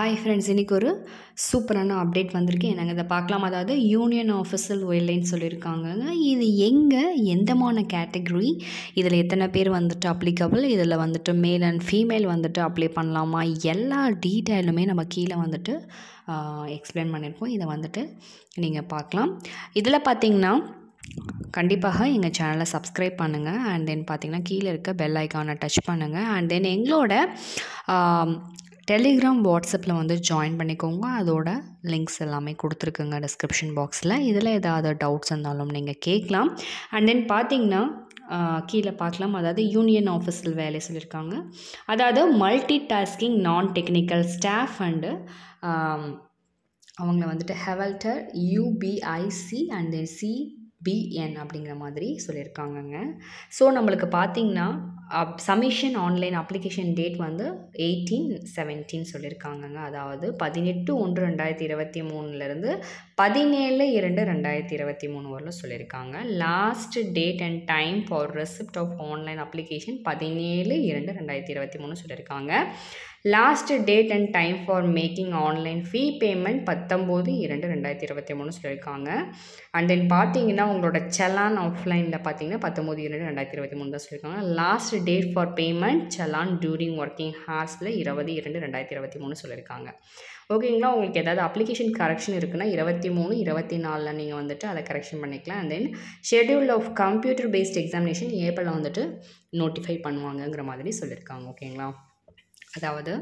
hi friends இன்றைக்கி ஒரு சூப்பரான அப்டேட் வந்திருக்கு என்னங்க இதை பார்க்கலாம் அதாவது யூனியன் ஆஃபீஸில் ஒயில்லைன்னு சொல்லியிருக்காங்கங்க இது எங்கே எந்தமான கேட்டகரி இதில் எத்தனை பேர் வந்துட்டு அப்ளிகபிள் இதில் வந்துட்டு மேல் அண்ட் ஃபீமேல் வந்துட்டு அப்ளை பண்ணலாமா எல்லா டீட்டெயிலுமே நம்ம கீழே வந்துட்டு எக்ஸ்பிளைன் பண்ணியிருக்கோம் இதை வந்துட்டு நீங்கள் பார்க்கலாம் இதில் பார்த்தீங்கன்னா கண்டிப்பாக எங்கள் சேனலை சப்ஸ்கிரைப் பண்ணுங்கள் அண்ட் தென் பார்த்தீங்கன்னா கீழே இருக்க பெல் ஐக்கானை டச் பண்ணுங்கள் அண்ட் தென் எங்களோட டெலிகிராம் வாட்ஸ்அப்பில் வந்து ஜாயின் பண்ணிக்கோங்க அதோட லிங்க்ஸ் எல்லாமே கொடுத்துருக்குங்க டிஸ்கிரிப்ஷன் பாக்ஸில் இதில் ஏதாவது டவுட்ஸ் இருந்தாலும் நீங்கள் கேட்கலாம் அண்ட் தென் பார்த்தீங்கன்னா கீழே பார்க்கலாம் அதாவது யூனியன் ஆஃபீஸில் வேலை சொல்லியிருக்காங்க அதாவது மல்டி டாஸ்கிங் நான் டெக்னிக்கல் ஸ்டாஃப் அண்டு அவங்கள வந்துட்டு ஹெவல்டர் யூபிஐசி அண்ட் தென் சி பிஎன் அப்படிங்கிற மாதிரி சொல்லியிருக்காங்கங்க ஸோ நம்மளுக்கு பார்த்திங்கன்னா சமிஷன் ஆன்லைன் அப்ளிகேஷன் டேட் வந்து எயிட்டீன் செவன்டீன் சொல்லியிருக்காங்கங்க அதாவது பதினெட்டு ஒன்று ரெண்டாயிரத்தி இருபத்தி மூணுலேருந்து பதினேழு இரண்டு ரெண்டாயிரத்தி இருபத்தி மூணு வரலும் சொல்லியிருக்காங்க last date and time for receipt of online application பதினேழு இரண்டு ரெண்டாயிரத்தி இருபத்தி மூணு சொல்லியிருக்காங்க last date and time for making online fee payment பத்தொம்போது இரண்டு ரெண்டாயிரத்தி இருபத்தி மூணு சொல்லியிருக்காங்க அண்ட் தென் பார்த்தீங்கன்னா உங்களோட செலான் ஆஃப்லைனில் பார்த்தீங்கன்னா பத்தொம்போது இரண்டு ரெண்டாயிரத்தி இருபத்தி மூணு தான் சொல்லியிருக்காங்க last date for payment challan during working ஹார்ஸில் இருபது இரண்டு ரெண்டாயிரத்தி இருபத்தி மூணு சொல்லியிருக்காங்க ஓகேங்களா உங்களுக்கு ஏதாவது அப்ளிகேஷன் கரெக்ஷன் இருக்குன்னா இருபத்தி மூணு இருபத்தி நாலில் நீங்கள் வந்துட்டு அதை கரெக்ஷன் பண்ணிக்கலாம் and then schedule of computer based examination ஏப்ரலில் வந்துட்டு நோட்டிஃபை பண்ணுவாங்கங்கிற மாதிரி சொல்லியிருக்காங்க ஓகேங்களா அதாவது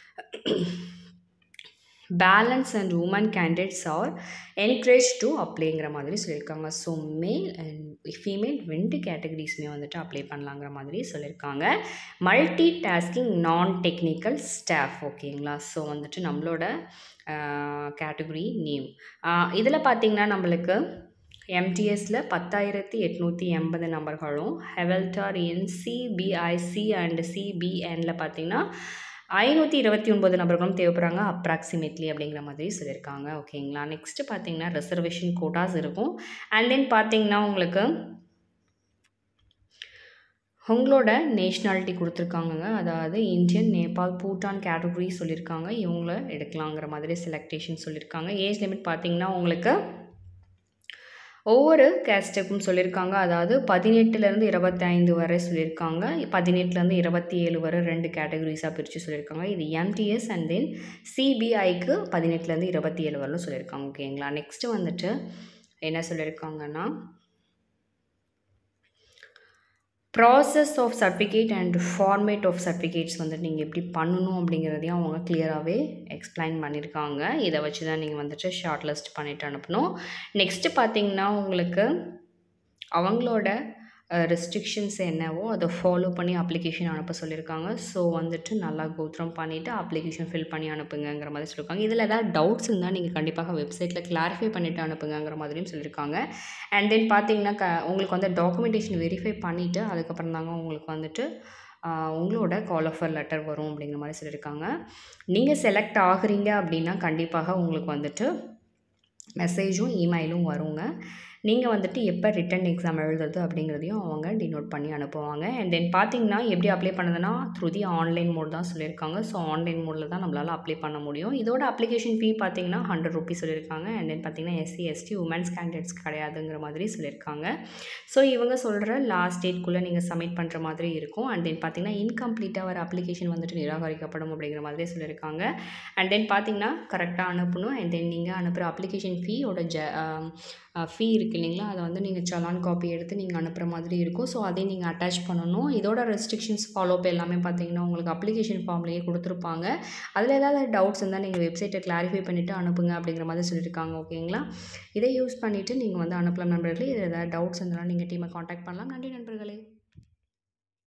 balance and women candidates are encourage to அப்ளைங்கிற மாதிரி சொல்லியிருக்காங்க ஸோ மேல் அண்ட் ஃபீமேல் ரெண்டு கேட்டகரிஸுமே வந்துட்டு அப்ளை பண்ணலாங்கிற மாதிரி சொல்லியிருக்காங்க மல்டி டாஸ்கிங் நான் டெக்னிக்கல் ஸ்டாஃப் ஓகேங்களா ஸோ வந்துட்டு நம்மளோட கேட்டகரி நேம் இதில் பார்த்திங்கன்னா நம்மளுக்கு எம்டிஎஸில் பத்தாயிரத்தி எட்நூற்றி எண்பது நம்பர்களும் ஹெவல்டார் என் சிபிஐசி அண்ட் சிபிஎனில் பார்த்திங்கன்னா ஐநூற்றி இருபத்தி ஒன்பது நபர்களும் தேவைப்படுறாங்க அப்ராக்சிமேட்லி அப்படிங்கிற மாதிரி சொல்லியிருக்காங்க ஓகேங்களா நெக்ஸ்ட்டு பார்த்தீங்கன்னா ரிசர்வேஷன் கோட்டாஸ் இருக்கும் அண்ட் தென் பார்த்தீங்கன்னா உங்களுக்கு உங்களோட நேஷ்னாலிட்டி கொடுத்துருக்காங்கங்க அதாவது இந்தியன் நேபாள் பூட்டான் கேட்டகரி சொல்லியிருக்காங்க இவங்கள எடுக்கலாங்கிற மாதிரி செலக்டேஷன் சொல்லியிருக்காங்க ஏஜ் லிமிட் பார்த்தீங்கன்னா உங்களுக்கு ஒவ்வொரு கேஸ்ட்டுக்கும் சொல்லியிருக்காங்க அதாவது பதினெட்டுலேருந்து இருபத்தைந்து வரை சொல்லியிருக்காங்க பதினெட்டுலேருந்து இருபத்தி ஏழு வரை ரெண்டு கேட்டகரிஸாக பிரித்து சொல்லியிருக்காங்க இது எம்டிஎஸ் அண்ட் தென் சிபிஐக்கு பதினெட்டுலேருந்து இருபத்தி ஏழு வரலும் சொல்லியிருக்காங்க ஓகேங்களா நெக்ஸ்ட்டு வந்துட்டு என்ன சொல்லியிருக்காங்கன்னா process of certificate and format of certificates வந்துட்டு நீங்கள் எப்படி பண்ணணும் அப்படிங்கிறதையும் அவங்க கிளியராகவே எக்ஸ்பிளைன் பண்ணியிருக்காங்க இதை வச்சு தான் நீங்கள் வந்துட்டு ஷார்ட் லிஸ்ட் பண்ணிவிட்டு அனுப்பணும் நெக்ஸ்ட்டு பார்த்தீங்கன்னா உங்களுக்கு அவங்களோட ரெஸ்ட்ரிக்ஷன்ஸ் என்னவோ அதை ஃபாலோ பண்ணி அப்ளிகேஷன் அனுப்ப சொல்லியிருக்காங்க ஸோ வந்துட்டு நல்லா கோத்ரம் பண்ணிவிட்டு அப்ளிகேஷன் ஃபில் பண்ணி அனுப்புங்கிற மாதிரி சொல்லியிருக்காங்க இதில் ஏதாவது டவுட்ஸ் இருந்தால் நீங்கள் கண்டிப்பாக வெப்சைட்டில் கிளாரிஃபை பண்ணிவிட்டு அனுப்புங்கிற மாதிரியும் சொல்லியிருக்காங்க அண்ட் தென் பார்த்தீங்கன்னா க உங்களுக்கு வந்து டாக்குமெண்டேஷன் வெரிஃபை பண்ணிவிட்டு அதுக்கப்புறம் தாங்க உங்களுக்கு வந்துட்டு உங்களோட கால் ஆஃபர் லெட்டர் வரும் அப்படிங்கிற மாதிரி சொல்லியிருக்காங்க நீங்கள் செலக்ட் ஆகுறீங்க அப்படின்னா கண்டிப்பாக உங்களுக்கு வந்துட்டு மெசேஜும் இமெயிலும் வருங்க நீங்கள் வந்துட்டு எப்போ ரிட்டன் எக்ஸாம் எழுதுறது அப்படிங்கிறதையும் அவங்க டினோட் பண்ணி அனுப்புவாங்க அண்ட் தென் பார்த்தீங்கன்னா எப்படி அப்ளை பண்ணதுன்னா த்ரூ தி ஆன்லைன் மோட் தான் சொல்லியிருக்காங்க ஸோ ஆன்லைன் மோடில் தான் நம்மளால் அப்ளை பண்ண முடியும் இதோட அப்ளிகேஷன் ஃபீ பார்த்தீங்கன்னா ஹண்ட்ரட் ருபீஸ் சொல்லியிருக்காங்க அண்ட் தென் பார்த்தீங்கன்னா எஸ்சி எஸ்டி உமன்ஸ் கேண்டிடேட்ஸ் கிடையாதுங்கிற மாதிரி சொல்லியிருக்காங்க ஸோ இவங்க சொல்கிற லாஸ்ட் டேட்குள்ளே நீங்கள் சப்மிட் பண்ணுற மாதிரி இருக்கும் அண்ட் தென் பார்த்தீங்கன்னா இன்கம்ப்ளீட்டாக வர அப்ளிகேஷன் வந்துட்டு நிராகரிக்கப்படும் அப்படிங்கிற மாதிரி சொல்லியிருக்காங்க அண்ட் தென் பார்த்தீங்கன்னா கரெக்டாக அனுப்பணும் அண்ட் தென் நீங்கள் அனுப்புகிற அப்ளிகேஷன் ஃபீயோட ஜ ஃபீ இருக்குது இல்லைங்களா அதை வந்து நீங்கள் சலான் காப்பி எடுத்து நீங்கள் அனுப்புகிற மாதிரி இருக்கும் ஸோ அதையும் நீங்கள் அட்டாச் பண்ணணும் இதோட ரெஸ்ட்ரிக்ஷன்ஸ் ஃபாலோப் எல்லாமே பார்த்தீங்கன்னா உங்களுக்கு அப்ளிகேஷன் ஃபார்ம்லேயே கொடுத்துருப்பாங்க அதில் ஏதாவது டவுட்ஸ் இருந்தால் நீங்கள் வெப்சைட்டை கிளாரிஃபை பண்ணிவிட்டு அனுப்புங்க அப்படிங்கிற மாதிரி சொல்லியிருக்காங்க ஓகேங்களா இதை யூஸ் பண்ணிவிட்டு நீங்கள் வந்து அனுப்பலாம் நண்பர்களே இது ஏதாவது டவுட்ஸ் இருந்தாலும் நீங்கள் டீமை காண்டாக்ட் பண்ணலாம் நன்றி நண்பர்களே